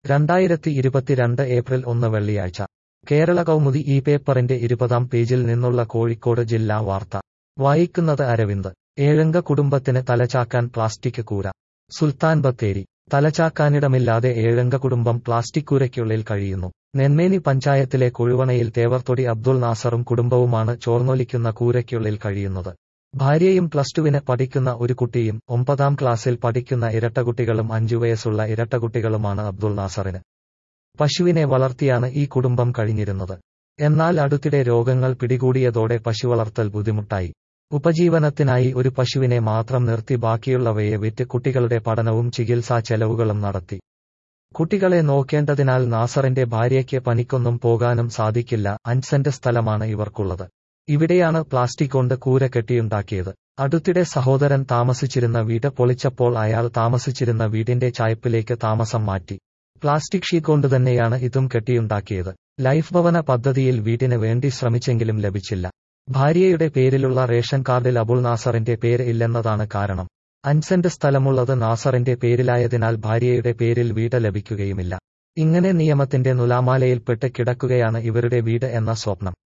രണ്ടായിരത്തി ഇരുപത്തിരണ്ട് ഏപ്രിൽ ഒന്ന് വെള്ളിയാഴ്ച കേരള കൗമുദി ഈ പേപ്പറിന്റെ ഇരുപതാം പേജിൽ നിന്നുള്ള കോഴിക്കോട് ജില്ലാ വാർത്ത വായിക്കുന്നത് അരവിന്ദ് ഏഴംഗ കുടുംബത്തിന് തലചാക്കാൻ പ്ലാസ്റ്റിക് കൂര സുൽത്താൻ ബത്തേരി തലചാക്കാനിടമില്ലാതെ ഏഴംഗ കുടുംബം പ്ലാസ്റ്റിക് കൂരയ്ക്കുള്ളിൽ കഴിയുന്നു നെന്മേനി പഞ്ചായത്തിലെ കൊഴുവണയിൽ തേവർതൊടി അബ്ദുൾ നാസറും കുടുംബവുമാണ് ചോർന്നൊലിക്കുന്ന കൂരയ്ക്കുള്ളിൽ കഴിയുന്നത് ഭാര്യയും പ്ലസ് ടുവിന് പഠിക്കുന്ന ഒരു കുട്ടിയും ഒമ്പതാം ക്ലാസ്സിൽ പഠിക്കുന്ന ഇരട്ടകുട്ടികളും അഞ്ചു വയസ്സുള്ള ഇരട്ടകുട്ടികളുമാണ് അബ്ദുൾ നാസറിന് പശുവിനെ വളർത്തിയാണ് ഈ കുടുംബം കഴിഞ്ഞിരുന്നത് എന്നാൽ അടുത്തിടെ രോഗങ്ങൾ പിടികൂടിയതോടെ പശുവളർത്തൽ ബുദ്ധിമുട്ടായി ഉപജീവനത്തിനായി ഒരു പശുവിനെ മാത്രം നിർത്തി ബാക്കിയുള്ളവയെ വിറ്റ് കുട്ടികളുടെ പഠനവും ചികിത്സാ ചെലവുകളും നടത്തി കുട്ടികളെ നോക്കേണ്ടതിനാൽ നാസറിന്റെ ഭാര്യയ്ക്ക് പണിക്കൊന്നും പോകാനും സാധിക്കില്ല അഞ്ച് സ്ഥലമാണ് ഇവർക്കുള്ളത് ഇവിടെയാണ് പ്ലാസ്റ്റിക് കൊണ്ട് കൂര കെട്ടിയുണ്ടാക്കിയത് അടുത്തിടെ സഹോദരൻ താമസിച്ചിരുന്ന വീട് പൊളിച്ചപ്പോൾ അയാൾ താമസിച്ചിരുന്ന വീടിന്റെ ചായ്പിലേക്ക് താമസം മാറ്റി പ്ലാസ്റ്റിക് ഷീറ്റ് കൊണ്ട് തന്നെയാണ് ഇതും കെട്ടിയുണ്ടാക്കിയത് ലൈഫ് ഭവന പദ്ധതിയിൽ വീടിന് വേണ്ടി ശ്രമിച്ചെങ്കിലും ലഭിച്ചില്ല ഭാര്യയുടെ പേരിലുള്ള റേഷൻ കാർഡിൽ അബുൾ നാസറിന്റെ പേര് ഇല്ലെന്നതാണ് കാരണം അഞ്ചെന്റ് സ്ഥലമുള്ളത് നാസറിന്റെ പേരിലായതിനാൽ ഭാര്യയുടെ പേരിൽ വീട് ലഭിക്കുകയുമില്ല ഇങ്ങനെ നിയമത്തിന്റെ നുലാമാലയിൽപ്പെട്ട് കിടക്കുകയാണ് ഇവരുടെ വീട് എന്ന സ്വപ്നം